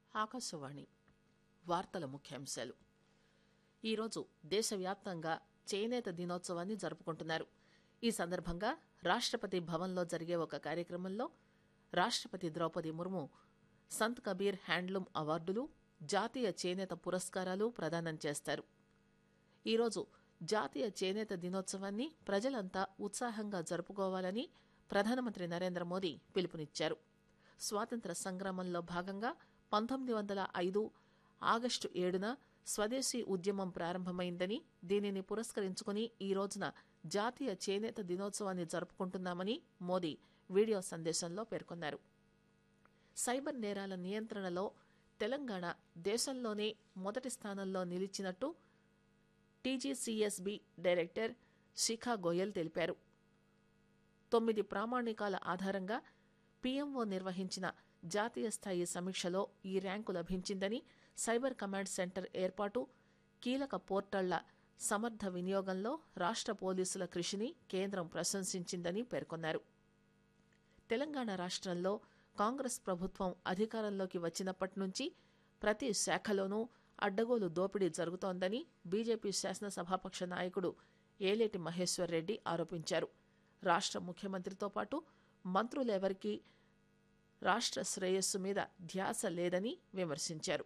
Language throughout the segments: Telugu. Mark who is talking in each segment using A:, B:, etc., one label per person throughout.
A: ఆకాశవాణి వార్తల ముఖ్యాంశాలు ఈరోజు దేశవ్యాప్తంగా చేనేత దినోత్సవాన్ని జరుపుకుంటున్నారు ఈ సందర్భంగా రాష్ట్రపతి భవన్లో జరిగే ఒక కార్యక్రమంలో రాష్ట్రపతి ద్రౌపది ముర్ము సంత్ కబీర్ హ్యాండ్లూమ్ అవార్డులు జాతీయ చేనేత పురస్కారాలు ప్రదానం చేస్తారు ఈరోజు జాతీయ చేనేత దినోత్సవాన్ని ప్రజలంతా ఉత్సాహంగా జరుపుకోవాలని ప్రధానమంత్రి నరేంద్ర మోదీ పిలుపునిచ్చారు స్వాతంత్ర సంగ్రామంలో భాగంగా పంతొమ్మిది వందల ఐదు ఆగస్టు ఏడున స్వదేశీ ఉద్యమం ప్రారంభమైందని దీనిని పురస్కరించుకుని ఈ రోజున జాతీయ చేనేత దినోత్సవాన్ని జరుపుకుంటున్నామని మోదీ వీడియో సందేశంలో పేర్కొన్నారు సైబర్ నేరాల నియంత్రణలో తెలంగాణ దేశంలోనే మొదటి స్థానంలో నిలిచినట్టు టీజీసీఎస్బీ డైరెక్టర్ శిఖా గోయల్ తెలిపారు తొమ్మిది ప్రామాణికాల ఆధారంగా పీఎంఓ నిర్వహించిన జాతీయ స్థాయి సమీక్షలో ఈ ర్యాంకు లభించిందని సైబర్ కమాండ్ సెంటర్ ఏర్పాటు కీలక పోర్టళ్ల సమర్థ వినియోగంలో రాష్ట్ర పోలీసుల కృషిని కేంద్రం ప్రశంసించిందని పేర్కొన్నారు తెలంగాణ రాష్ట్రంలో కాంగ్రెస్ ప్రభుత్వం అధికారంలోకి వచ్చినప్పటి నుంచి ప్రతి శాఖలోనూ అడ్డగోలు దోపిడీ జరుగుతోందని బీజేపీ శాసనసభాపక్ష నాయకుడు ఏలేటి మహేశ్వర్ రెడ్డి ఆరోపించారు రాష్ట్ర ముఖ్యమంత్రితో పాటు మంత్రులెవరికీ రాష్ట్ర శ్రేయస్సు మీద ధ్యాస లేదని విమర్శించారు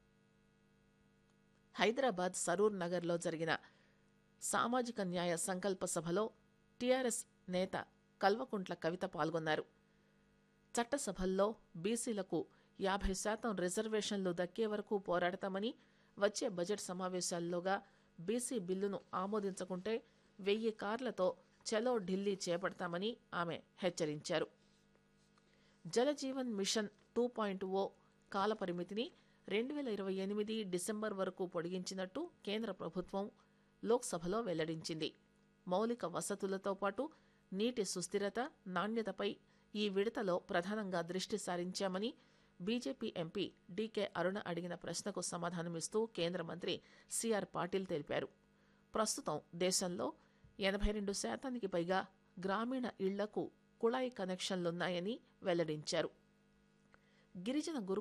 A: హైదరాబాద్ సరూర్ నగర్లో జరిగిన సామాజిక న్యాయ సంకల్ప సభలో టీఆర్ఎస్ నేత కల్వకుంట్ల కవిత పాల్గొన్నారు చట్టసభల్లో బీసీలకు యాభై శాతం రిజర్వేషన్లు దక్కే వరకు పోరాడతామని వచ్చే బడ్జెట్ సమావేశాల్లోగా బీసీ బిల్లును ఆమోదించకుంటే వెయ్యి కార్లతో చలో ఢిల్లీ చేపడతామని ఆమె హెచ్చరించారు Jal Jeevan mission two point O కాలపరిమితిని రెండు వేల ఇరవై ఎనిమిది డిసెంబర్ వరకు పొడిగించినట్టు కేంద్ర ప్రభుత్వం లోక్సభలో వెల్లడించింది మౌలిక వసతులతో పాటు నీటి సుస్థిరత నాణ్యతపై ఈ విడతలో ప్రధానంగా దృష్టి సారించామని బీజేపీ ఎంపీ డీకే అరుణ అడిగిన ప్రశ్నకు సమాధానమిస్తూ కేంద్ర మంత్రి సిఆర్ పాటిల్ తెలిపారు ప్రస్తుతం దేశంలో ఎనభై రెండు శాతానికి పైగా గ్రామీణ ఇళ్లకు కుళాయి కనెక్షన్లున్నాయని వెల్లడించారు గిరిజన గురు